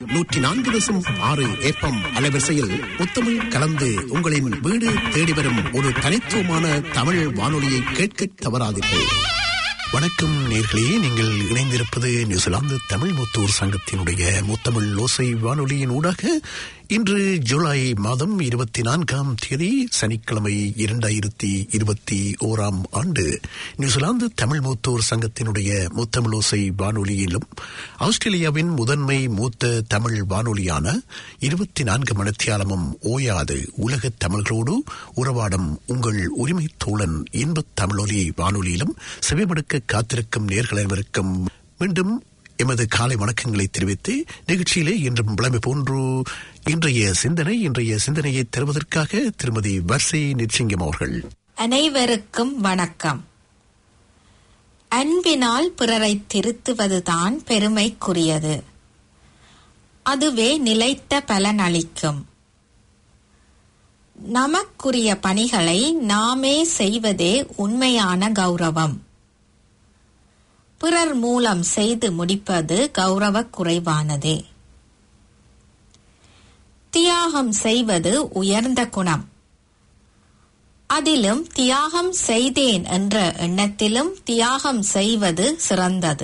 நூற்றி நான்கு தசம் ஆறு ஏப்பம் அலைவரிசையில் முத்தமிழ் கலந்து உங்களின் வீடு தேடி வரும் ஒரு தனித்துவமான தமிழ் வானொலியை கேட்க தவறாதீர்கள் வணக்கம் நேர்களே நீங்கள் இணைந்திருப்பது நியூசிலாந்து தமிழ் முத்தூர் சங்கத்தினுடைய முத்தமிழ் ஓசை வானொலியின் ஊடாக இன்று ஜூலை மாதம் இருபத்தி நான்காம் தேதி சனிக்கிழமை இரண்டாயிரத்தி இருபத்தி ஓராம் ஆண்டு நியூசிலாந்து தமிழ் மூத்தோர் சங்கத்தினுடைய முத்தமிழ் ஓசை வானொலியிலும் ஆஸ்திரேலியாவின் முதன்மை மூத்த தமிழ் வானொலியான இருபத்தி நான்கு மணித்தியாலமும் ஓயாது உலக தமிழர்களோடு உறவாடும் உங்கள் உரிமை தோழன் இன்பத் தமிழொலி வானொலியிலும் செவிமடுக்க காத்திருக்கும் நேர்கள் அனைவருக்கும் மீண்டும் எமது காலை வணக்கங்களை தெரிவித்து நிகழ்ச்சியிலே இன்றும் விளம்பு போன்று இன்றைய சிந்தனை இன்றைய சிந்தனையை தருவதற்காக திருமதி வர்சை நிர்சிங்கம் அவர்கள் அனைவருக்கும் வணக்கம் அன்பினால் பிறரை திருத்துவதுதான் பெருமைக்குரியது அதுவே நிலைத்த பலனளிக்கும் நமக்குரிய பணிகளை நாமே செய்வதே உண்மையான கௌரவம் பிறர் மூலம் செய்து முடிப்பது கௌரவ குறைவானதே தியாகம் செய்வது உயர்ந்த குணம் அதிலும் தியாகம் செய்தேன் என்ற எண்ணத்திலும் தியாகம் செய்வது சிறந்தது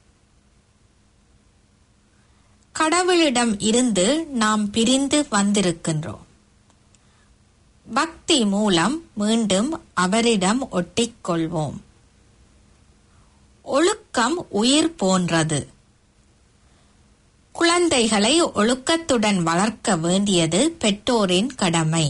கடவுளிடம் இருந்து நாம் பிரிந்து வந்திருக்கின்றோம் பக்தி மூலம் மீண்டும் அவரிடம் ஒட்டிக்கொள்வோம் ஒழுக்கம் உயிர் போன்றது குழந்தைகளை ஒழுக்கத்துடன் வளர்க்க வேண்டியது பெற்றோரின் கடமை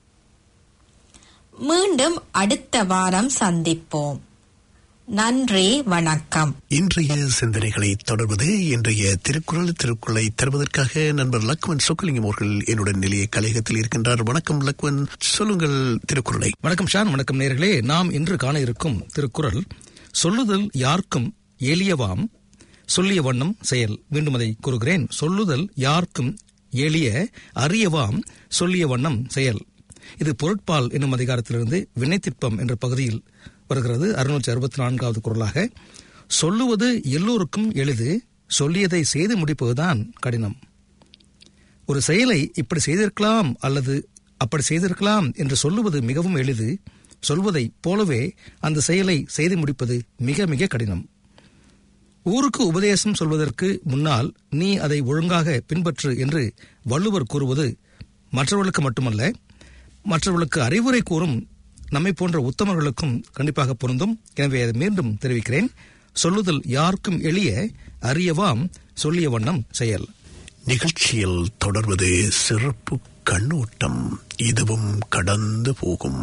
மீண்டும் அடுத்த வாரம் சந்திப்போம் நன்றி வணக்கம் இன்றைய சிந்தனைகளை தொடர்வது இன்றைய திருக்குறள் திருக்குறளை தருவதற்காக நண்பர் லக்வன் சொக்கலிங்கம் அவர்கள் என்னுடன் நிலைய கலையகத்தில் இருக்கின்றார் வணக்கம் லக்வன் சொல்லுங்கள் திருக்குறளை வணக்கம் ஷான் வணக்கம் நேர்களே நாம் இன்று காண இருக்கும் திருக்குறள் சொல்லுதல் யார்க்கும் எளியவாம் சொல்லிய வண்ணம் செயல் மீண்டும் அதை கூறுகிறேன் சொல்லுதல் யார்க்கும் எளிய அறியவாம் சொல்லிய வண்ணம் செயல் இது பொருட்பால் என்னும் அதிகாரத்திலிருந்து வினைத்திற்பம் என்ற பகுதியில் வருகிறது அறுநூற்றி அறுபத்தி நான்காவது குரலாக சொல்லுவது எல்லோருக்கும் எளிது சொல்லியதை செய்து முடிப்பதுதான் கடினம் ஒரு செயலை இப்படி செய்திருக்கலாம் அல்லது அப்படி செய்திருக்கலாம் என்று சொல்லுவது மிகவும் எளிது சொல்வதை போலவே அந்த செயலை செய்து முடிப்பது மிக மிக கடினம் ஊருக்கு உபதேசம் சொல்வதற்கு முன்னால் நீ அதை ஒழுங்காக பின்பற்று என்று வள்ளுவர் கூறுவது மற்றவர்களுக்கு மட்டுமல்ல மற்றவர்களுக்கு அறிவுரை கூறும் நம்மை போன்ற உத்தமர்களுக்கும் கண்டிப்பாக பொருந்தும் எனவே அதை மீண்டும் தெரிவிக்கிறேன் சொல்லுதல் யாருக்கும் எளிய அறியவாம் சொல்லிய வண்ணம் செயல் நிகழ்ச்சியில் தொடர்வது சிறப்பு கண்ணோட்டம் இதுவும் கடந்து போகும்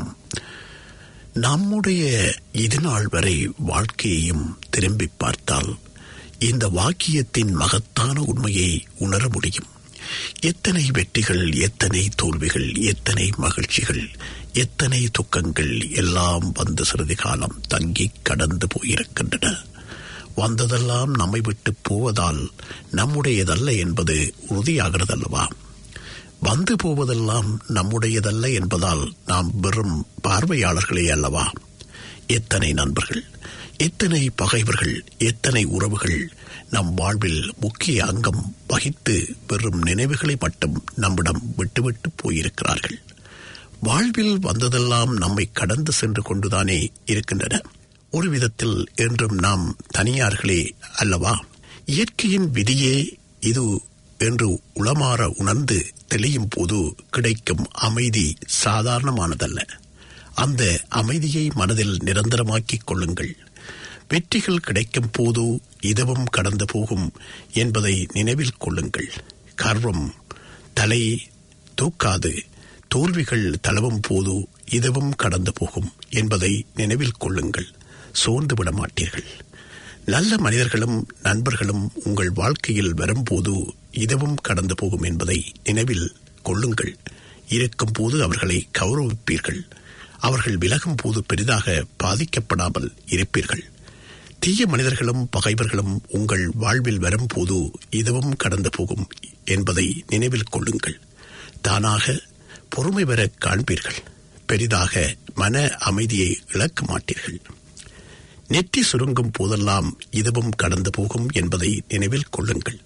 நம்முடைய இதுநாள் வரை வாழ்க்கையையும் திரும்பி பார்த்தால் இந்த வாக்கியத்தின் மகத்தான உண்மையை உணர முடியும் எத்தனை வெற்றிகள் எத்தனை தோல்விகள் எத்தனை மகிழ்ச்சிகள் எத்தனை துக்கங்கள் எல்லாம் வந்து சிறிது காலம் தங்கி கடந்து போயிருக்கின்றன வந்ததெல்லாம் நம்மை விட்டு போவதால் நம்முடையதல்ல என்பது உறுதியாகிறதல்லவா வந்து போவதெல்லாம் நம்முடையதல்ல என்பதால் நாம் வெறும் பார்வையாளர்களே அல்லவா எத்தனை நண்பர்கள் எத்தனை பகைவர்கள் எத்தனை உறவுகள் நம் வாழ்வில் முக்கிய அங்கம் வகித்து வெறும் நினைவுகளை மட்டும் நம்மிடம் விட்டுவிட்டு போயிருக்கிறார்கள் வாழ்வில் வந்ததெல்லாம் நம்மை கடந்து சென்று கொண்டுதானே இருக்கின்றன ஒரு விதத்தில் என்றும் நாம் தனியார்களே அல்லவா இயற்கையின் விதியே இது என்று உளமாற உணர்ந்து தெளியும் போது கிடைக்கும் அமைதி சாதாரணமானதல்ல அந்த அமைதியை மனதில் நிரந்தரமாக்கிக் கொள்ளுங்கள் வெற்றிகள் கிடைக்கும் போது இதுவும் கடந்து போகும் என்பதை நினைவில் கொள்ளுங்கள் கர்வம் தலை தூக்காது தோல்விகள் தளவும் போது இதுவும் கடந்து போகும் என்பதை நினைவில் கொள்ளுங்கள் சோர்ந்து விட மாட்டீர்கள் நல்ல மனிதர்களும் நண்பர்களும் உங்கள் வாழ்க்கையில் வரும்போது இதுவும் கடந்து போகும் என்பதை நினைவில் கொள்ளுங்கள் இருக்கும் போது அவர்களை கௌரவிப்பீர்கள் அவர்கள் விலகும் போது பெரிதாக பாதிக்கப்படாமல் இருப்பீர்கள் தீய மனிதர்களும் பகைவர்களும் உங்கள் வாழ்வில் வரும்போது இதுவும் கடந்து போகும் என்பதை நினைவில் கொள்ளுங்கள் தானாக பொறுமை பெற காண்பீர்கள் பெரிதாக மன அமைதியை இழக்க மாட்டீர்கள் நெற்றி சுருங்கும் போதெல்லாம் இதுவும் கடந்து போகும் என்பதை நினைவில் கொள்ளுங்கள்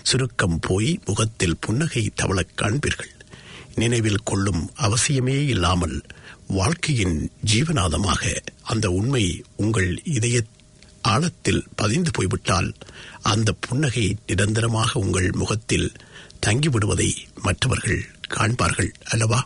சுருக்கம் போய் முகத்தில் புன்னகை தவளக் காண்பீர்கள் நினைவில் கொள்ளும் அவசியமே இல்லாமல் வாழ்க்கையின் ஜீவநாதமாக அந்த உண்மை உங்கள் இதய ஆழத்தில் பதிந்து போய்விட்டால் அந்த புன்னகை நிரந்தரமாக உங்கள் முகத்தில் தங்கிவிடுவதை மற்றவர்கள் காண்பார்கள் அல்லவா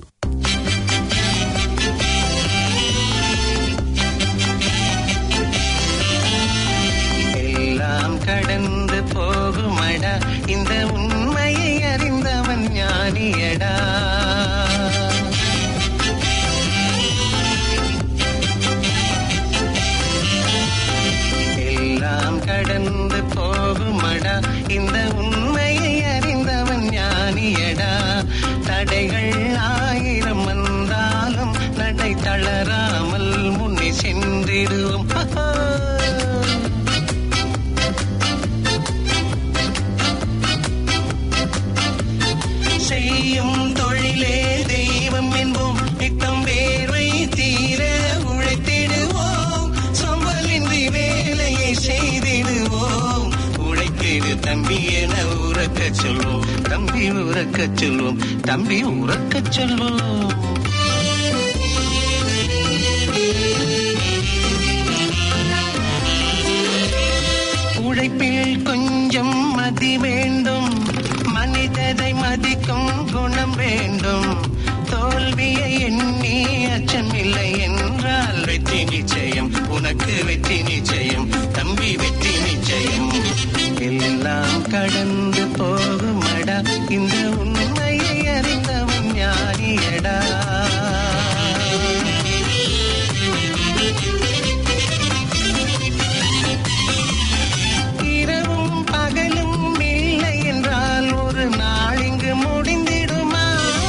எல்லாம் கடந்து போகுமடா இந்த உண்மையை அறிந்தவன் ஞானியடா எல்லாம் கடந்து போகுமடா இந்த உண்மையை அறிந்தவன் ஞானியடா தடைகள் ஆயிரம் வந்தாலும் நடை தளராமல் முன்னே சென்றிடுவோம் செய்யும் தொழிலே தெய்வம் என்போம் நித்தம் வேர்வை தீர உழைத்திடுவோம் சம்பளின்றி வேலையை செய்திடுவோம் உழைத்திடு தம்பி என உறக்கச் சொல்வோம் தம்பி உறக்கச் சொல்வோம் தம்பி உறக்கச் சொல்வோம் உழைப்பில் கொஞ்சம் மதி வேண்டும் மனிதரை மதிக்கும் குணம் வேண்டும் தோல்வியை எண்ணி அச்சம் இல்லை என்றால் வெற்றி நிச்சயம் உனக்கு வெற்றி நிச்சயம் தம்பி வெற்றி நிச்சயம் எல்லாம் கடந்து போகுமடா இந்த உண்மையை அறிந்தவன் ஞானியடா இரவும் பகலும் இல்லை என்றால் ஒரு நாள் இங்கு முடிந்திடுமா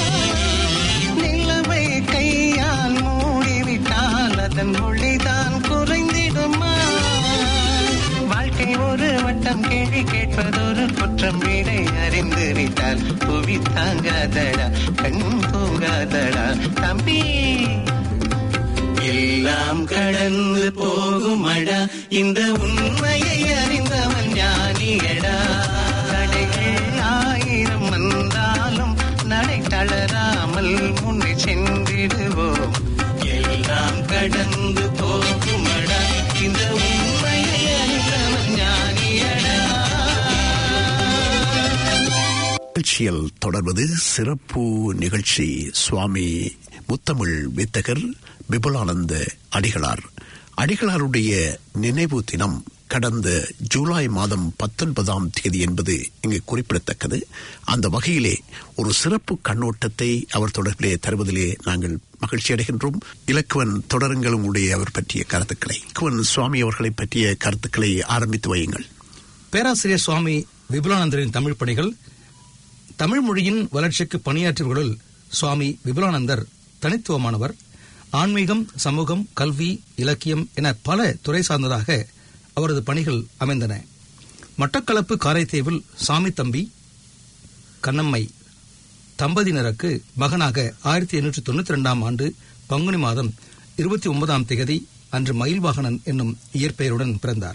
நிலவை கையால் மூடிவிட்டால் அதன் மொழிதான் குறைந்திடுமா வாழ்க்கை ஒரு வட்டம் கேள்வி கேட்பதொரு குற்றம் வீடை அறிந்து விட்டால் புவி தாங்காதடா கண் தூங்காதடா தம்பி எல்லாம் கடந்து போகுமடா இந்த உண்மையை அறிந்தவன் ஞானியடா தடைகள் ஆயிரம் வந்தாலும் நடை தளராமல் முன்னே சென்றிடுவோம் எல்லாம் கடந்து போகுமடா இந்த உண்மையை அறிந்தவன் ஞானியடா நிகழ்ச்சியில் தொடர்வது சிறப்பு நிகழ்ச்சி சுவாமி முத்தமிழ் வித்தகர் விபுலானந்த அடிகளார் அடிகளாருடைய நினைவு தினம் கடந்த ஜூலை மாதம் பத்தொன்பதாம் தேதி என்பது இங்கு குறிப்பிடத்தக்கது அந்த வகையிலே ஒரு சிறப்பு கண்ணோட்டத்தை அவர் தொடர்பிலே தருவதிலே நாங்கள் மகிழ்ச்சி அடைகின்றோம் இலக்குவன் தொடருங்கள் உங்களுடைய அவர் பற்றிய கருத்துக்களை இலக்குவன் சுவாமி அவர்களை பற்றிய கருத்துக்களை ஆரம்பித்து வையுங்கள் பேராசிரியர் சுவாமி விபுலானந்தரின் தமிழ் பணிகள் தமிழ் மொழியின் வளர்ச்சிக்கு பணியாற்றியவர்களுள் சுவாமி விபுலானந்தர் தனித்துவமானவர் ஆன்மீகம் சமூகம் கல்வி இலக்கியம் என பல துறை சார்ந்ததாக அவரது பணிகள் அமைந்தன மட்டக்களப்பு காரைத்தீவில் சாமி தம்பி கண்ணம்மை தம்பதியினருக்கு மகனாக ஆயிரத்தி எண்ணூற்றி தொண்ணூத்தி ரெண்டாம் ஆண்டு பங்குனி மாதம் இருபத்தி ஒன்பதாம் திகதி அன்று மயில்வாகனன் என்னும் இயற்பெயருடன் பிறந்தார்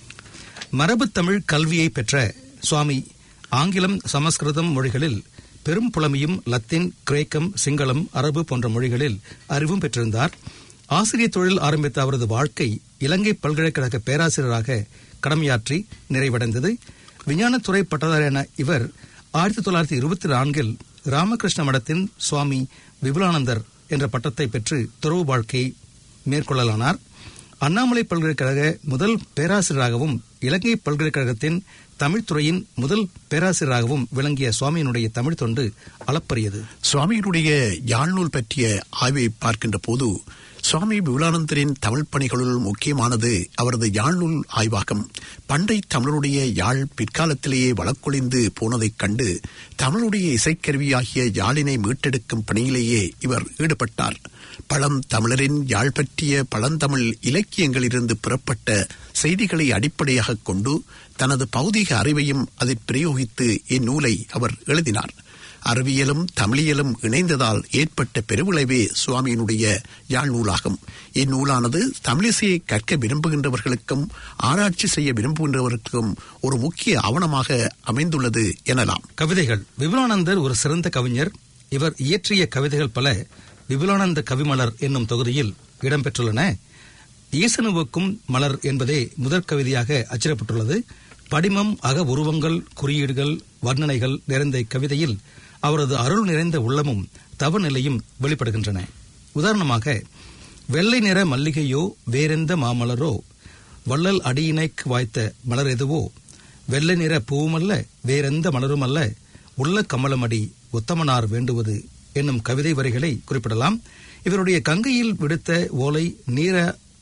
மரபுத் தமிழ் கல்வியை பெற்ற சுவாமி ஆங்கிலம் சமஸ்கிருதம் மொழிகளில் பெரும் புலமையும் லத்தீன் கிரேக்கம் சிங்களம் அரபு போன்ற மொழிகளில் அறிவும் பெற்றிருந்தார் ஆசிரியர் தொழில் ஆரம்பித்த அவரது வாழ்க்கை இலங்கை பல்கலைக்கழக பேராசிரியராக கடமையாற்றி நிறைவடைந்தது விஞ்ஞானத்துறை பட்டதாரியான இவர் ஆயிரத்தி தொள்ளாயிரத்தி இருபத்தி நான்கில் ராமகிருஷ்ண மடத்தின் சுவாமி விபுலானந்தர் என்ற பட்டத்தை பெற்று துறவு வாழ்க்கையை மேற்கொள்ளலானார் அண்ணாமலை பல்கலைக்கழக முதல் பேராசிரியராகவும் இலங்கை பல்கலைக்கழகத்தின் தமிழ்துறையின் முதல் பேராசிரியராகவும் விளங்கிய சுவாமியினுடைய தமிழ் தொண்டு அளப்பரியது சுவாமியினுடைய யாழ்நூல் பற்றிய ஆய்வை பார்க்கின்ற போது சுவாமி விபுலானந்தரின் தமிழ் பணிகளுள் முக்கியமானது அவரது யாழ்நூல் ஆய்வாகம் பண்டை தமிழருடைய யாழ் பிற்காலத்திலேயே வழக்கொழிந்து போனதைக் கண்டு தமிழுடைய இசைக்கருவியாகிய யாழினை மீட்டெடுக்கும் பணியிலேயே இவர் ஈடுபட்டார் பழம் தமிழரின் யாழ் பற்றிய பழந்தமிழ் இலக்கியங்களிலிருந்து பெறப்பட்ட செய்திகளை அடிப்படையாகக் கொண்டு தனது பௌதிக அறிவையும் அதில் பிரயோகித்து இந்நூலை அவர் எழுதினார் அறிவியலும் தமிழியலும் இணைந்ததால் ஏற்பட்ட பெருவிளைவே சுவாமியினுடைய யாழ் நூலாகும் இந்நூலானது தமிழிசையை கற்க விரும்புகின்றவர்களுக்கும் ஆராய்ச்சி செய்ய விரும்புகின்றவர்களுக்கும் ஒரு முக்கிய ஆவணமாக அமைந்துள்ளது எனலாம் கவிதைகள் விபுலானந்தர் ஒரு சிறந்த கவிஞர் இவர் இயற்றிய கவிதைகள் பல விபுலானந்த கவிமலர் என்னும் தொகுதியில் இடம்பெற்றுள்ளன ஈசனுவுக்கும் மலர் என்பதே முதற் கவிதையாக அச்சிடப்பட்டுள்ளது படிமம் அக உருவங்கள் குறியீடுகள் வர்ணனைகள் நிறைந்த இக்கவிதையில் அவரது அருள் நிறைந்த உள்ளமும் தவநிலையும் வெளிப்படுகின்றன உதாரணமாக வெள்ளை நிற மல்லிகையோ வேறெந்த மாமலரோ வள்ளல் அடியினைக்கு வாய்த்த மலர் எதுவோ வெள்ளை நிற பூவுமல்ல வேறெந்த மலருமல்ல உள்ள கமலமடி உத்தமனார் வேண்டுவது என்னும் கவிதை வரிகளை குறிப்பிடலாம் இவருடைய கங்கையில் விடுத்த ஓலை நீர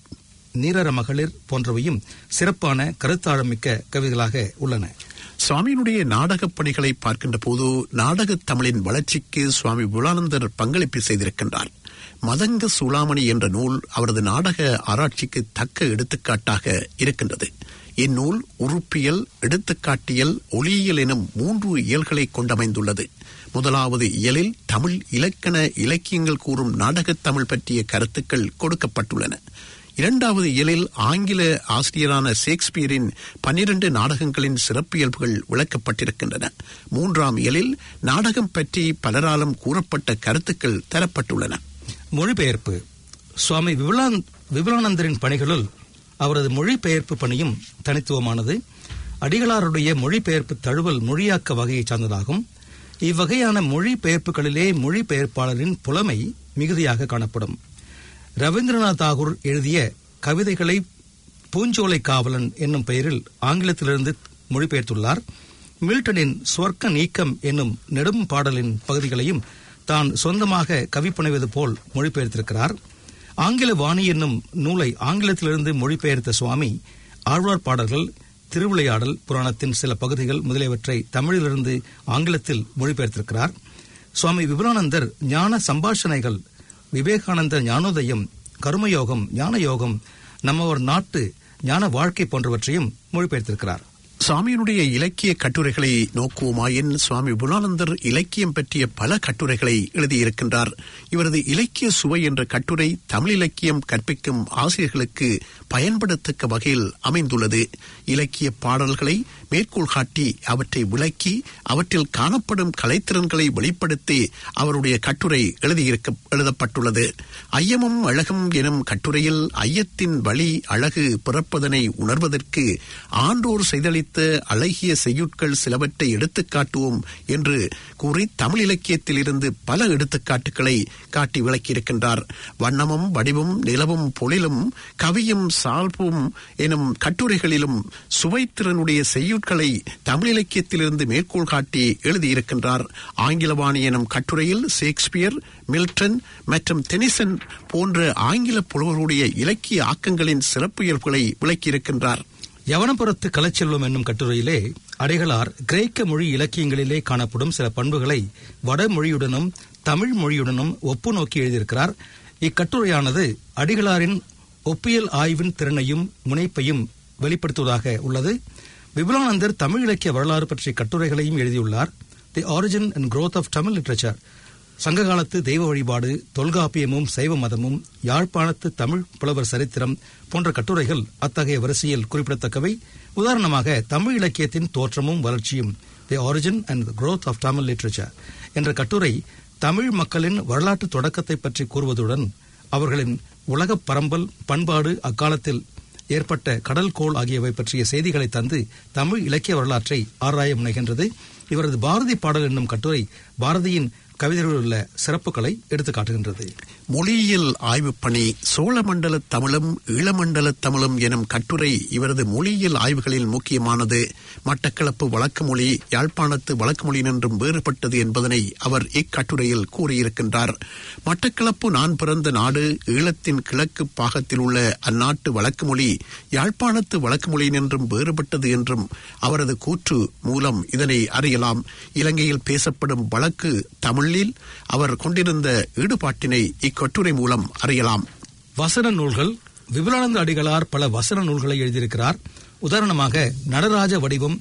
நீரர மகளிர் போன்றவையும் சிறப்பான கருத்தாழமிக்க கவிதைகளாக உள்ளன சுவாமியினுடைய நாடகப் பணிகளை பார்க்கின்ற போது நாடகத் தமிழின் வளர்ச்சிக்கு சுவாமி புலானந்தர் பங்களிப்பு செய்திருக்கின்றார் மதங்க சூளாமணி என்ற நூல் அவரது நாடக ஆராய்ச்சிக்கு தக்க எடுத்துக்காட்டாக இருக்கின்றது இந்நூல் உறுப்பியல் எடுத்துக்காட்டியல் ஒளியியல் எனும் மூன்று இயல்களை கொண்டமைந்துள்ளது முதலாவது இயலில் தமிழ் இலக்கண இலக்கியங்கள் கூறும் நாடகத் தமிழ் பற்றிய கருத்துக்கள் கொடுக்கப்பட்டுள்ளன இரண்டாவது இயலில் ஆங்கில ஆசிரியரான ஷேக்ஸ்பியரின் பன்னிரண்டு நாடகங்களின் சிறப்பியல்புகள் விளக்கப்பட்டிருக்கின்றன மூன்றாம் இயலில் நாடகம் பற்றி பலராலும் கூறப்பட்ட கருத்துக்கள் தரப்பட்டுள்ளன மொழிபெயர்ப்பு சுவாமி விபுலான்- விபுலானந்தரின் பணிகளுள் அவரது மொழிபெயர்ப்பு பணியும் தனித்துவமானது அடிகளாருடைய மொழிபெயர்ப்பு தழுவல் மொழியாக்க வகையைச் சார்ந்ததாகும் இவ்வகையான மொழிபெயர்ப்புகளிலே மொழிபெயர்ப்பாளரின் புலமை மிகுதியாக காணப்படும் ரவீந்திரநாத் தாகூர் எழுதிய கவிதைகளை பூஞ்சோலை காவலன் என்னும் பெயரில் ஆங்கிலத்திலிருந்து மொழிபெயர்த்துள்ளார் மில்டனின் சொர்க்க நீக்கம் என்னும் நெடும் பாடலின் பகுதிகளையும் தான் சொந்தமாக கவி புனைவது போல் மொழிபெயர்த்திருக்கிறார் ஆங்கில வாணி என்னும் நூலை ஆங்கிலத்திலிருந்து மொழிபெயர்த்த சுவாமி ஆழ்வார் பாடல்கள் திருவிளையாடல் புராணத்தின் சில பகுதிகள் முதலியவற்றை தமிழிலிருந்து ஆங்கிலத்தில் மொழிபெயர்த்திருக்கிறார் சுவாமி விபுலானந்தர் ஞான சம்பாஷணைகள் விவேகானந்த ஞானோதயம் கர்மயோகம் ஞான யோகம் நம்மவர் நாட்டு ஞான வாழ்க்கை போன்றவற்றையும் மொழிபெயர்த்திருக்கிறார் சுவாமியினுடைய இலக்கிய கட்டுரைகளை நோக்குவோமாயின் சுவாமி புலானந்தர் இலக்கியம் பற்றிய பல கட்டுரைகளை எழுதியிருக்கின்றார் இவரது இலக்கிய சுவை என்ற கட்டுரை தமிழ் இலக்கியம் கற்பிக்கும் ஆசிரியர்களுக்கு பயன்படத்தக்க வகையில் அமைந்துள்ளது இலக்கிய பாடல்களை மேற்கோள் காட்டி அவற்றை விளக்கி அவற்றில் காணப்படும் கலைத்திறன்களை வெளிப்படுத்தி அவருடைய கட்டுரை எழுதியிருக்க எழுதப்பட்டுள்ளது ஐயமும் அழகும் எனும் கட்டுரையில் ஐயத்தின் வழி அழகு பிறப்பதனை உணர்வதற்கு ஆன்றோர் செய்தளித்த அழகிய செய்யுட்கள் சிலவற்றை எடுத்துக் காட்டுவோம் என்று கூறி தமிழ் இலக்கியத்தில் இருந்து பல எடுத்துக்காட்டுகளை காட்டி விளக்கியிருக்கின்றார் வண்ணமும் வடிவும் நிலவும் பொழிலும் கவியும் சால்பும் எனும் கட்டுரைகளிலும் சுவைத்திறனுடைய செய்யுட்களை தமிழ் இலக்கியத்திலிருந்து மேற்கோள் காட்டி எழுதியிருக்கின்றார் ஆங்கிலவாணி எனும் கட்டுரையில் ஷேக்ஸ்பியர் மில்டன் மற்றும் டெனிசன் போன்ற ஆங்கில புலவர்களுடைய இலக்கிய ஆக்கங்களின் சிறப்பியல்புகளை விளக்கியிருக்கின்றார் யவனபுரத்து கலைச்செல்வம் என்னும் கட்டுரையிலே அடைகளார் கிரேக்க மொழி இலக்கியங்களிலே காணப்படும் சில பண்புகளை வடமொழியுடனும் தமிழ் மொழியுடனும் ஒப்பு நோக்கி எழுதியிருக்கிறார் இக்கட்டுரையானது அடிகளாரின் ஒப்பியல் ஆய்வின் திறனையும் முனைப்பையும் வெளிப்படுத்துவதாக உள்ளது விபுலானந்தர் தமிழ் இலக்கிய வரலாறு பற்றிய கட்டுரைகளையும் எழுதியுள்ளார் the origin and growth of Tamil literature சங்ககாலத்து தெய்வ வழிபாடு தொல்காப்பியமும் சைவ மதமும் யாழ்ப்பாணத்து தமிழ் புலவர் சரித்திரம் போன்ற கட்டுரைகள் அத்தகைய வரிசையில் குறிப்பிடத்தக்கவை உதாரணமாக தமிழ் இலக்கியத்தின் தோற்றமும் வளர்ச்சியும் the origin and growth of Tamil literature என்ற கட்டுரை தமிழ் மக்களின் வரலாற்று தொடக்கத்தை பற்றி கூறுவதுடன் அவர்களின் உலகப் பரம்பல் பண்பாடு அக்காலத்தில் ஏற்பட்ட கடல் கோள் ஆகியவை பற்றிய செய்திகளை தந்து தமிழ் இலக்கிய வரலாற்றை ஆராய முனைகின்றது இவரது பாரதி பாடல் என்னும் கட்டுரை பாரதியின் கவிதைகளில் உள்ள சிறப்புகளை எடுத்துக் காட்டுகின்றது மொழியியல் ஆய்வுப் பணி சோழமண்டல தமிழும் ஈழமண்டல தமிழும் எனும் கட்டுரை இவரது மொழியியல் ஆய்வுகளில் முக்கியமானது மட்டக்களப்பு வழக்கு மொழி யாழ்ப்பாணத்து வழக்கு மொழி நின்றும் வேறுபட்டது என்பதனை அவர் இக்கட்டுரையில் கூறியிருக்கின்றார் மட்டக்களப்பு நான் பிறந்த நாடு ஈழத்தின் கிழக்கு பாகத்தில் உள்ள அந்நாட்டு வழக்கு மொழி யாழ்ப்பாணத்து வழக்கு மொழி நின்றும் வேறுபட்டது என்றும் அவரது கூற்று மூலம் இதனை அறியலாம் இலங்கையில் பேசப்படும் வழக்கு தமிழில் அவர் கொண்டிருந்த ஈடுபாட்டினை இக்கட்டுரை மூலம் அறியலாம் வசன நூல்கள் விபுலானந்த அடிகளார் பல வசன நூல்களை எழுதியிருக்கிறார் உதாரணமாக நடராஜ வடிவம்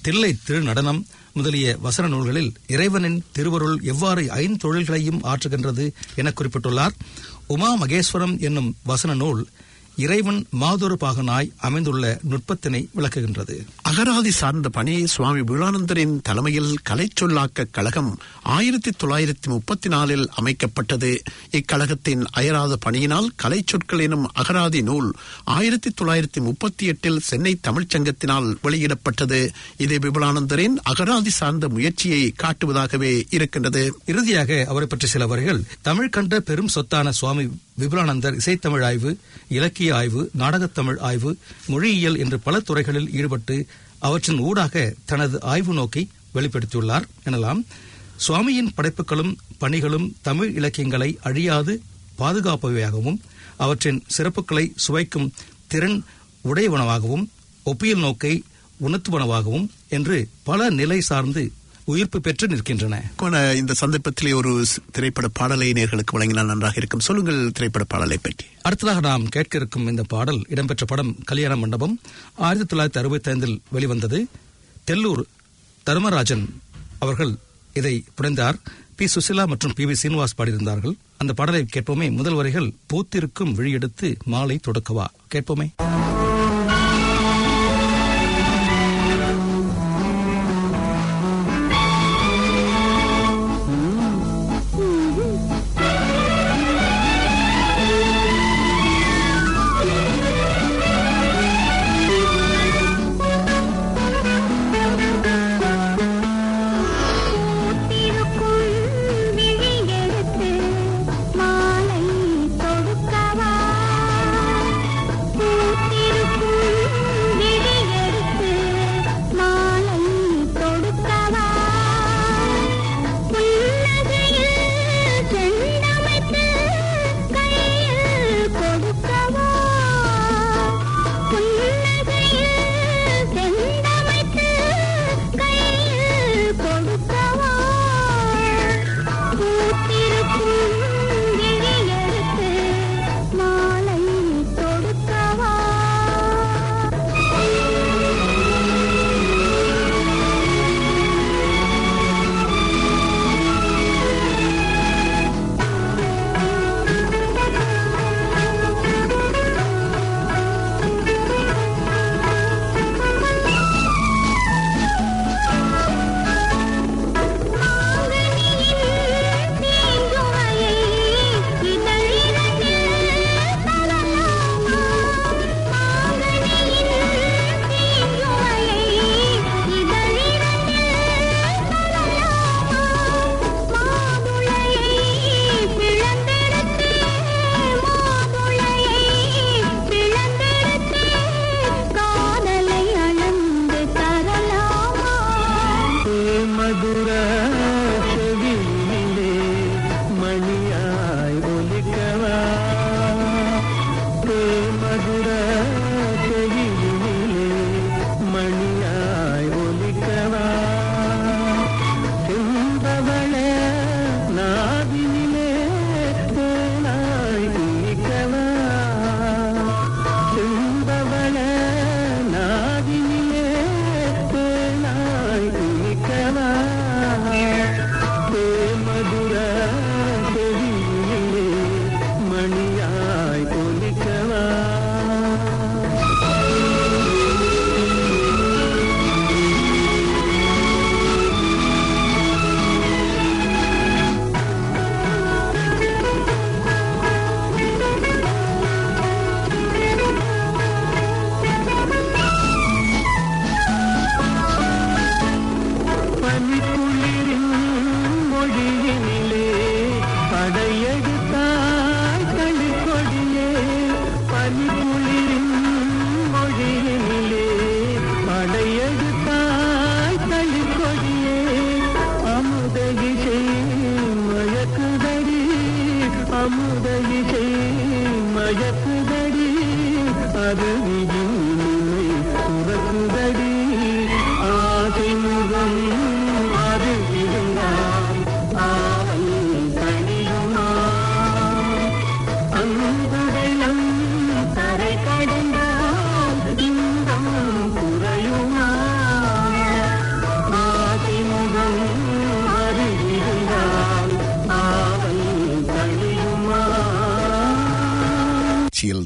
தில்லை திருநடனம் முதலிய வசன நூல்களில் இறைவனின் திருவருள் எவ்வாறு ஐந்தொழில்களையும் ஆற்றுகின்றது என குறிப்பிட்டுள்ளார் உமா மகேஸ்வரம் என்னும் வசன நூல் இறைவன் மாதொரு பாகனாய் அமைந்துள்ள நுட்பத்தினை விளக்குகின்றது அகராதி சார்ந்த பணி சுவாமி விவேகானந்தரின் தலைமையில் கலைச்சொல்லாக்க கழகம் ஆயிரத்தி தொள்ளாயிரத்தி முப்பத்தி நாலில் அமைக்கப்பட்டது இக்கழகத்தின் அயராத பணியினால் கலைச்சொற்கள் எனும் அகராதி நூல் ஆயிரத்தி தொள்ளாயிரத்தி முப்பத்தி எட்டில் சென்னை தமிழ்ச்சங்கத்தினால் வெளியிடப்பட்டது இது விபுலானந்தரின் அகராதி சார்ந்த முயற்சியை காட்டுவதாகவே இருக்கின்றது இறுதியாக அவரை பற்றி சில வரிகள் தமிழ் கண்ட பெரும் சொத்தான சுவாமி விபுலானந்தர் இசைத்தமிழ் ஆய்வு இலக்கிய ஆய்வு நாடகத்தமிழ் ஆய்வு மொழியியல் என்று பல துறைகளில் ஈடுபட்டு அவற்றின் ஊடாக தனது ஆய்வு நோக்கை வெளிப்படுத்தியுள்ளார் எனலாம் சுவாமியின் படைப்புகளும் பணிகளும் தமிழ் இலக்கியங்களை அழியாது பாதுகாப்பவையாகவும் அவற்றின் சிறப்புகளை சுவைக்கும் திறன் உடையவனவாகவும் ஒப்பியல் நோக்கை உணர்த்துவனவாகவும் என்று பல நிலை சார்ந்து உயிர்ப்பு பெற்று நிற்கின்றன போன இந்த சந்தர்ப்பத்திலே ஒரு ஸ்- திரைப்பட பாடலை நேர்களுக்கு வழங்கினால் நன்றாக இருக்கும் சொல்லுங்கள் திரைப்பட பாடலை பற்றி அடுத்ததாக நாம் கேட்க இருக்கும் இந்த பாடல் இடம்பெற்ற படம் கல்யாண மண்டபம் ஆயிரத்தி தொள்ளாயிரத்தி அறுபத்தி ஐந்தில் வெளிவந்தது தெல்லூர் தர்மராஜன் அவர்கள் இதை புனைந்தார் பி சுசிலா மற்றும் பி வி சீனிவாஸ் பாடியிருந்தார்கள் அந்த பாடலை கேட்போமே முதல் வரிகள் பூத்திருக்கும் விழியெடுத்து மாலை தொடக்கவா கேட்போமே பூத்திருக்கும் விழியெடுத்து மாலை தொடுக்கவா பூத்திருக்கும்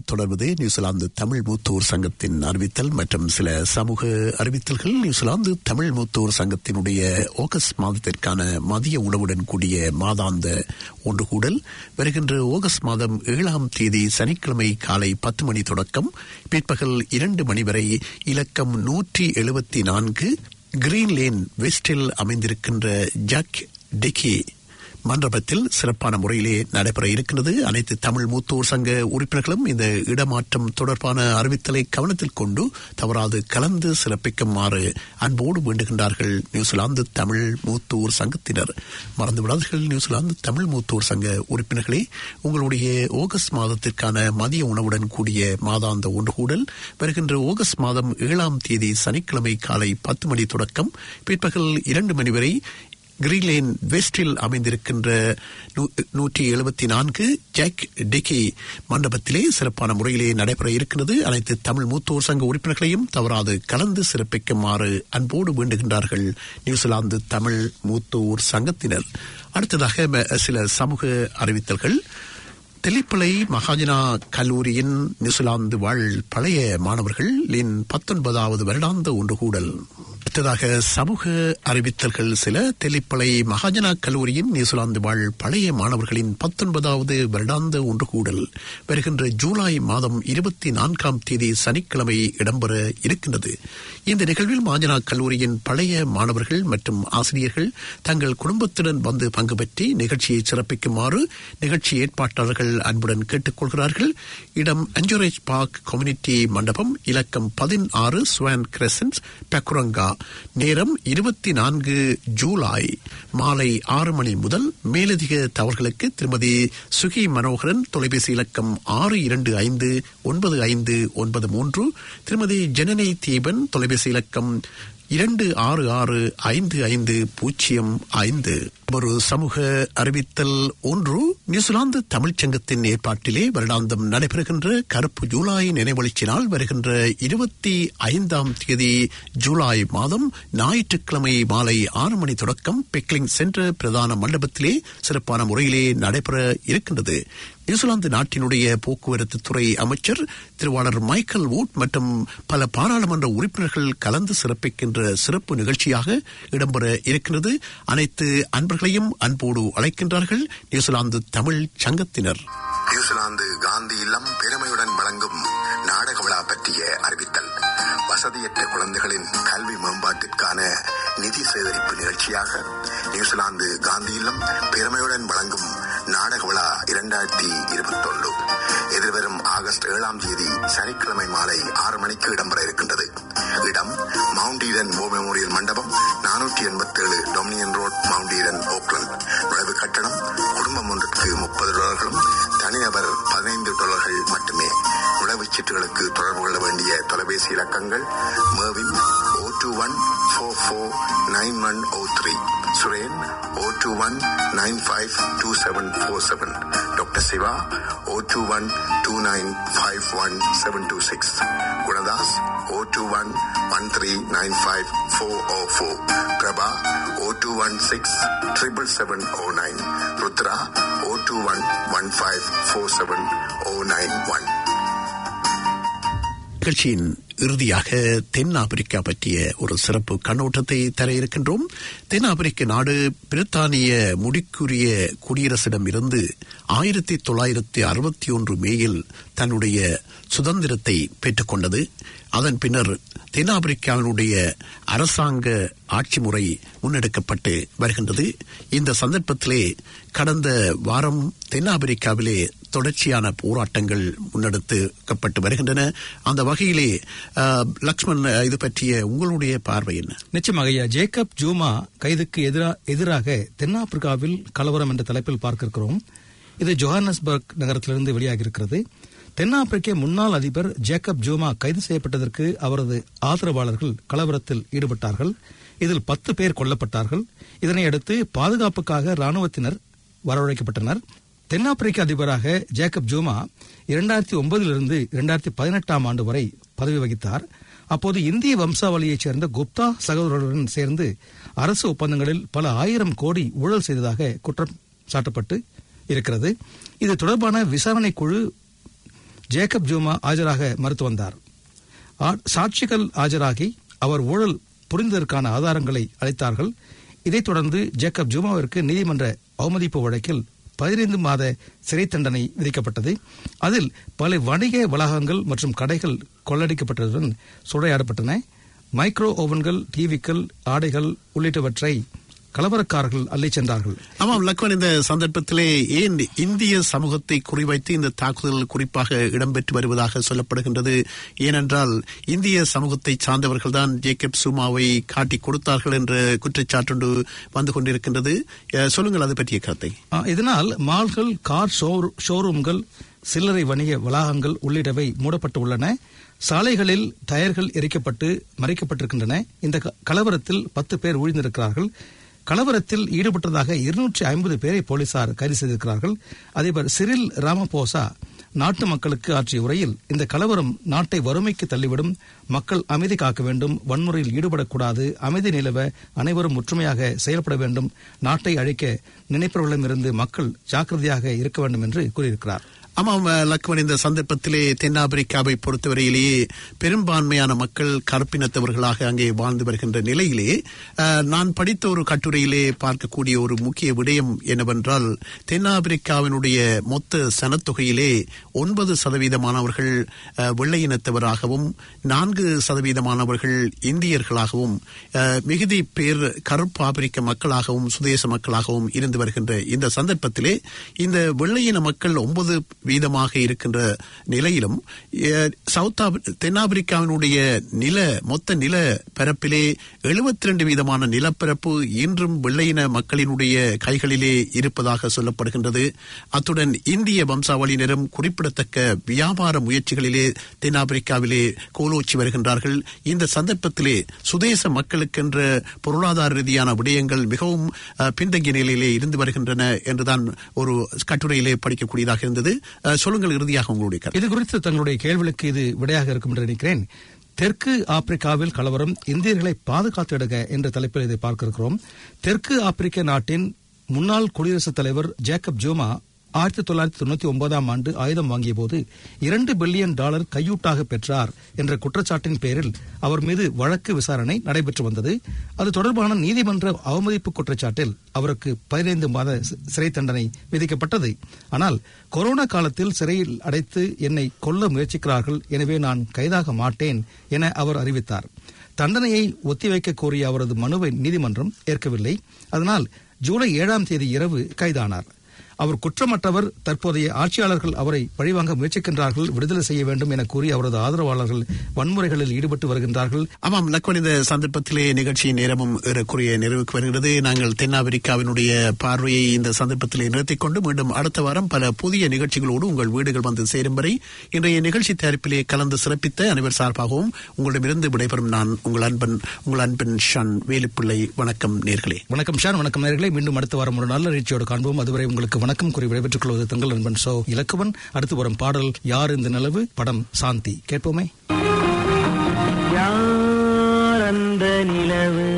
தொடர்வது நியூசிலாந்து தமிழ் மூத்தோர் சங்கத்தின் அறிவித்தல் மற்றும் சில சமூக அறிவித்தல்கள் நியூசிலாந்து தமிழ் மூத்தோர் சங்கத்தினுடைய ஆகஸ்ட் மாதத்திற்கான மதிய உணவுடன் கூடிய மாதாந்த ஒன்று கூடல் வருகின்ற ஆகஸ்ட் மாதம் ஏழாம் தேதி சனிக்கிழமை காலை பத்து மணி தொடக்கம் பிற்பகல் இரண்டு மணி வரை இலக்கம் நூற்றி எழுபத்தி நான்கு கிரீன் லேன் வெஸ்டில் அமைந்திருக்கின்ற ஜக் டெக்கி மண்டபத்தில் சிறப்பான முறையிலே நடைபெற இருக்கிறது அனைத்து தமிழ் மூத்தோர் சங்க உறுப்பினர்களும் இந்த இடமாற்றம் தொடர்பான அறிவித்தலை கவனத்தில் கொண்டு தவறாது கலந்து சிறப்பிக்குமாறு அன்போடு வேண்டுகின்றார்கள் நியூசிலாந்து தமிழ் மூத்தோர் சங்கத்தினர் மறந்துவிடாதீர்கள் நியூசிலாந்து தமிழ் மூத்தோர் சங்க உறுப்பினர்களே உங்களுடைய ஆகஸ்ட் மாதத்திற்கான மதிய உணவுடன் கூடிய மாதாந்த ஒன்று கூடல் வருகின்ற ஆகஸ்ட் மாதம் ஏழாம் தேதி சனிக்கிழமை காலை பத்து மணி தொடக்கம் பிற்பகல் இரண்டு மணி வரை கிரீன்லேன் வெஸ்டில் அமைந்திருக்கின்ற நூற்றி எழுபத்தி நான்கு ஜாக் டெக்கி மண்டபத்திலே சிறப்பான முறையிலே நடைபெற இருக்கிறது அனைத்து தமிழ் மூத்தோர் சங்க உறுப்பினர்களையும் தவறாது கலந்து சிறப்பிக்குமாறு அன்போடு வேண்டுகின்றார்கள் நியூசிலாந்து தமிழ் மூத்தோர் சங்கத்தினர் அடுத்ததாக ம- சில சமூக அறிவித்தல்கள் தெல்லிப்பளை மகாஜனா கல்லூரியின் நியூசிலாந்து வாழ் பழைய மாணவர்களின் பத்தொன்பதாவது வருடாந்த ஒன்று கூடல் அடுத்ததாக சமூக அறிவித்தல்கள் சில தெல்லிப்பளை மகாஜனா கல்லூரியின் நியூசிலாந்து வாழ் பழைய மாணவர்களின் பத்தொன்பதாவது வருடாந்த ஒன்று கூடல் வருகின்ற ஜூலை மாதம் இருபத்தி நான்காம் தேதி சனிக்கிழமை இடம்பெற இருக்கின்றது இந்த நிகழ்வில் மாஜனா கல்லூரியின் பழைய மாணவர்கள் மற்றும் ஆசிரியர்கள் தங்கள் குடும்பத்துடன் வந்து பங்கு பெற்றி நிகழ்ச்சியை சிறப்பிக்குமாறு நிகழ்ச்சி ஏற்பாட்டாளர்கள் அன்புடன் கேட்டுக்கொள்கிறார்கள் இடம் அஞ்சோரேஜ் பார்க் கம்யூனிட்டி மண்டபம் இலக்கம் பதினாறு ஸ்வான் கிரெசன்ஸ் பெக்குரங்கா நேரம் இருபத்தி நான்கு ஜூலை மாலை ஆறு மணி முதல் மேலதிக தவறுகளுக்கு திருமதி சுகி மனோகரன் தொலைபேசி இலக்கம் ஆறு இரண்டு ஐந்து ஒன்பது ஐந்து ஒன்பது மூன்று திருமதி ஜனனி தீபன் தொலைபேசி இலக்கம் இரண்டு ஆறு ஆறு ஐந்து ஐந்து பூஜ்ஜியம் ஐந்து ஒரு சமூக அறிவித்தல் ஒன்று நியூசிலாந்து தமிழ்ச் சங்கத்தின் ஏற்பாட்டிலே வருடாந்தம் நடைபெறுகின்ற கருப்பு ஜூலை நினைவழிச்சி நாள் வருகின்ற இருபத்தி ஐந்தாம் தேதி ஜூலை மாதம் ஞாயிற்றுக்கிழமை மாலை ஆறு மணி தொடக்கம் பெக்லிங் சென்ற பிரதான மண்டபத்திலே சிறப்பான முறையிலே நடைபெற இருக்கின்றது நியூசிலாந்து நாட்டினுடைய போக்குவரத்து துறை அமைச்சர் திருவாளர் மைக்கேல் வூட் மற்றும் பல பாராளுமன்ற உறுப்பினர்கள் கலந்து சிறப்பிக்கின்ற சிறப்பு நிகழ்ச்சியாக இடம்பெற இருக்கின்றது அனைத்து அன்பர்களையும் அன்போடு அழைக்கின்றார்கள் நியூசிலாந்து தமிழ் சங்கத்தினர் நியூசிலாந்து காந்தி இல்லம் பெருமையுடன் வழங்கும் நாடக விழா பற்றிய அறிவித்தல் வசதியற்ற குழந்தைகளின் கல்வி மேம்பாட்டிற்கான நிதி சேகரிப்பு நிகழ்ச்சியாக நியூசிலாந்து காந்தி இல்லம் பெருமையுடன் வழங்கும் நாடக விழா இரண்டாயிரத்தி இருபத்தொன்று எதிர்வரும் ஆகஸ்ட் ஏழாம் தேதி சனிக்கிழமை மாலை ஆறு மணிக்கு இடம்பெற இருக்கின்றது இடம் மவுண்ட் ஈடன் வோ மெமோரியல் மண்டபம் நானூற்றி எண்பத்தி ஏழு Dominion road Mount Eden Auckland நுழைவு கட்டணம் குடும்பம் ஒன்றுக்கு முப்பது டாலர்களும் தனிநபர் பதினைந்து டாலர்கள் மட்டுமே நுழைவுச் சீட்டுகளுக்கு தொடர்பு கொள்ள வேண்டிய தொலைபேசி இலக்கங்கள் மேவின் O two one four four nine one O three Suren O two one nine five two seven four seven doctor Siva O two one two nine five one seven two six Gunadas O two one one three nine five four O four Praba O two one six triple seven O nine Rudra O two one one five four seven O nine one நிகழ்ச்சியின் இறுதியாக தென்னாப்பிரிக்கா பற்றிய ஒரு சிறப்பு கண்ணோட்டத்தை தர இருக்கின்றோம் தென்னாப்பிரிக்க நாடு பிரித்தானிய முடிக்குரிய குடியரசிடம் இருந்து ஆயிரத்தி தொள்ளாயிரத்தி அறுபத்தி ஒன்று மேயில் தன்னுடைய சுதந்திரத்தை பெற்றுக்கொண்டது அதன் பின்னர் தென்னாப்பிரிக்காவினுடைய அரசாங்க ஆட்சி முறை முன்னெடுக்கப்பட்டு வருகின்றது இந்த சந்தர்ப்பத்திலே கடந்த வாரம் தென்னாப்பிரிக்காவிலே தொடர்ச்சியான போராட்டங்கள் முன்னெடுக்கப்பட்டு வருகின்றன அந்த வகையிலே அஹ், லக்ஷ்மண் இது பற்றிய உங்களுடைய பார்வை என்ன நிச்சயமாக ஐயா ஜேக்கப் ஜூமா கைதுக்கு எதிரா எதிராக தென்னாப்பிரிக்காவில் கலவரம் என்ற தலைப்பில் பார்க்க இருக்கிறோம் இது ஜோஹானஸ்பர்க் நகரத்திலிருந்து வெளியாகியிருக்கிறது தென்னாப்பிரிக்க முன்னாள் அதிபர் ஜேக்கப் ஜூமா கைது செய்யப்பட்டதற்கு அவரது ஆதரவாளர்கள் கலவரத்தில் ஈடுபட்டார்கள் இதில் பத்து பேர் கொல்லப்பட்டார்கள் இதனை அடுத்து பாதுகாப்புக்காக ராணுவத்தினர் வரவழைக்கப்பட்டனர் தென்னாப்பிரிக்க அதிபராக ஜேக்கப் ஜூமா இரண்டாயிரத்தி ஒன்பதிலிருந்து இரண்டாயிரத்தி பதினெட்டாம் ஆண்டு வரை பதவி வகித்தார் அப்போது இந்திய வம்சாவளியைச் சேர்ந்த குப்தா சகோதரர்களுடன் சேர்ந்து அரசு ஒப்பந்தங்களில் பல ஆயிரம் கோடி ஊழல் செய்ததாக குற்றம் சாட்டப்பட்டு இருக்கிறது இது தொடர்பான விசாரணை குழு ஜேக்கப் ஜூமா ஆஜராக மறுத்து வந்தார் ஆ- சாட்சிகள் ஆஜராகி அவர் ஊழல் புரிந்ததற்கான ஆதாரங்களை அளித்தார்கள் இதைத் தொடர்ந்து ஜேக்கப் ஜூமாவிற்கு நீதிமன்ற அவமதிப்பு வழக்கில் பதினைந்து மாத சிறை தண்டனை விதிக்கப்பட்டது அதில் பல வணிக வளாகங்கள் மற்றும் கடைகள் கொள்ளடிக்கப்பட்டதுடன் சூறையாடப்பட்டன மைக்ரோ ஓவன்கள் டிவிக்கள் ஆடைகள் உள்ளிட்டவற்றை கலவரக்காரர்கள் அள்ளிச் சென்றார்கள் ஆமாம் லக்வன் இந்த சந்தர்ப்பத்திலே ஏன் இந்திய சமூகத்தை குறிவைத்து இந்த தாக்குதல் குறிப்பாக இடம்பெற்று வருவதாக சொல்லப்படுகின்றது ஏனென்றால் இந்திய சமூகத்தை சார்ந்தவர்கள் தான் ஜேக்கப் சுமாவை காட்டி கொடுத்தார்கள் என்ற குற்றச்சாட்டு வந்து கொண்டிருக்கின்றது அஹ், சொல்லுங்கள் அது பற்றிய கருத்தை ஆ, இதனால் மால்கள் கார் ஷோரூ- ஷோரூம்கள் சில்லறை வணிக வளாகங்கள் உள்ளிட்டவை மூடப்பட்டு உள்ளன சாலைகளில் டயர்கள் எரிக்கப்பட்டு மறைக்கப்பட்டிருக்கின்றன இந்த க- கலவரத்தில் பத்து பேர் உயிர்ந்திருக்கிறார்கள் கலவரத்தில் ஈடுபட்டதாக இருநூற்றி ஐம்பது பேரை போலீசார் கைது செய்திருக்கிறார்கள் அதிபர் சிரில் ராமபோசா நாட்டு மக்களுக்கு ஆற்றிய உரையில் இந்த கலவரம் நாட்டை வறுமைக்கு தள்ளிவிடும் மக்கள் அமைதி காக்க வேண்டும் வன்முறையில் ஈடுபடக்கூடாது அமைதி நிலவ அனைவரும் ஒற்றுமையாக செயல்பட வேண்டும் நாட்டை அழிக்க நினைப்பவர்களிடமிருந்து மக்கள் ஜாக்கிரதையாக இருக்க வேண்டும் என்று கூறியிருக்கிறார் ஆமாம் அஹ், லக்வன் இந்த சந்தர்ப்பத்திலே தென்னாப்பிரிக்காவை பொறுத்தவரையிலேயே பெரும்பான்மையான மக்கள் கருப்பினத்தவர்களாக அங்கே வாழ்ந்து வருகின்ற நிலையிலே அஹ், நான் படித்த ஒரு கட்டுரையிலே பார்க்கக்கூடிய ஒரு முக்கிய விடயம் என்னவென்றால் தென்னாப்பிரிக்காவினுடைய மொத்த சனத்தொகையிலே ஒன்பது சதவீதமானவர்கள் அஹ், வெள்ளையினத்தவராகவும் நான்கு சதவீதமானவர்கள் இந்தியர்களாகவும் அஹ், மிகுதி பேர் கருப்பு ஆப்பிரிக்க மக்களாகவும் சுதேச மக்களாகவும் இருந்து வருகின்ற இந்த சந்தர்ப்பத்திலே இந்த வெள்ளையின மக்கள் ஒன்பது வீதமாக இருக்கின்ற நிலையிலும் அஹ், சவுத் ஆப்- தென்னாப்பிரிக்காவினுடைய நில மொத்த நில பரப்பிலே 72% வீதமான நிலப்பரப்பு இன்றும் வெள்ளையின மக்களினுடைய கைகளிலே இருப்பதாக சொல்லப்படுகின்றது அத்துடன் இந்திய வம்சாவளியினரும் குறிப்பிடத்தக்க வியாபார முயற்சிகளிலே தென்னாப்பிரிக்காவிலே கோலோச்சி வருகின்றார்கள் இந்த சந்தர்ப்பத்திலே சுதேச மக்களுக்கென்ற பொருளாதார ரீதியான விடயங்கள் மிகவும் அஹ், பின்தங்கிய நிலையிலே இருந்து வருகின்றன என்றுதான் ஒரு கட்டுரையிலே படிக்கக்கூடியதாக இருந்தது அஹ், சொல்லுங்கள் இறுதியாக உங்களுடைய கருத்து இது குறித்து தங்களுடைய கேள்விகளுக்கு இது விடையாக இருக்கும் என்று நினைக்கிறேன் தெற்கு ஆப்பிரிக்காவில் கலவரம் இந்தியர்களை பாதுகாத்திடுக என்ற தலைப்பில் இதை பார்க்க இருக்கிறோம் தெற்கு ஆப்பிரிக்க நாட்டின் முன்னாள் குடியரசுத் தலைவர் ஜேக்கப் ஜூமா ஆயிரத்தி தொள்ளாயிரத்தி தொண்ணூத்தி ஒன்பதாம் ஆண்டு ஆயுதம் வாங்கிய போது இரண்டு பில்லியன் டாலர் கையூட்டாக பெற்றார் என்ற குற்றச்சாட்டின் பேரில் அவர் மீது வழக்கு விசாரணை நடைபெற்று வந்தது அது தொடர்பான நீதிமன்ற அவமதிப்பு குற்றச்சாட்டில் அவருக்கு பதினைந்து மாத சி- சிறை தண்டனை விதிக்கப்பட்டது ஆனால் கொரோனா காலத்தில் சிறையில் அடைத்து என்னை கொல்ல முயற்சிக்கிறார்கள் எனவே நான் கைதாக மாட்டேன் என அவர் அறிவித்தார் தண்டனையை ஒத்திவைக்க கோரிய அவரது மனுவை நீதிமன்றம் ஏற்கவில்லை அதனால் ஜூலை ஏழாம் தேதி இரவு கைதானார் அவர் குற்றமற்றவர் தற்போதைய ஆட்சியாளர்கள் அவரை பழிவாங்க முயற்சிக்கின்றார்கள் விடுதலை செய்ய வேண்டும் என கூறி அவரது ஆதரவாளர்கள் வன்முறைகளில் ஈடுபட்டு வருகின்றார்கள் ஆமாம் லக்வன் இந்த சந்தர்ப்பத்திலே நிகழ்ச்சியின் நேரமும் ஏறக்குறைய நிறைவுக்கு வருகிறது நாங்கள் தென்னாப்பிரிக்காவினுடைய பார்வையை இந்த சந்தர்ப்பத்திலே நிறுத்திக் கொண்டு மீண்டும் அடுத்த வாரம் பல புதிய நிகழ்ச்சிகளோடு உங்கள் வீடுகள் வந்து சேரும் வரை இன்றைய நிகழ்ச்சி தயாரிப்பிலே கலந்து சிறப்பித்த அனைவர் சார்பாகவும் உங்களிடமிருந்து விடைபெறும் நான் உங்கள் அன்பன் உங்கள் அன்பன் ஷன் வேலுப்பிள்ளை வணக்கம் நேர்களே வணக்கம் ஷான் வணக்கம் நேர்களே மீண்டும் அடுத்த வாரம் ஒரு நல்ல நிகழ்ச்சியோடு காண்போம் அதுவரை உங்களுக்கு வணக்கம் கூறி விடைபெற்றுக் கொள்வது தங்கள் நண்பன் சோ இலக்குவன் அடுத்து வரும் பாடல் யார் இந்த நிலவு படம் சாந்தி கேட்போமே யார் அந்த நிலவு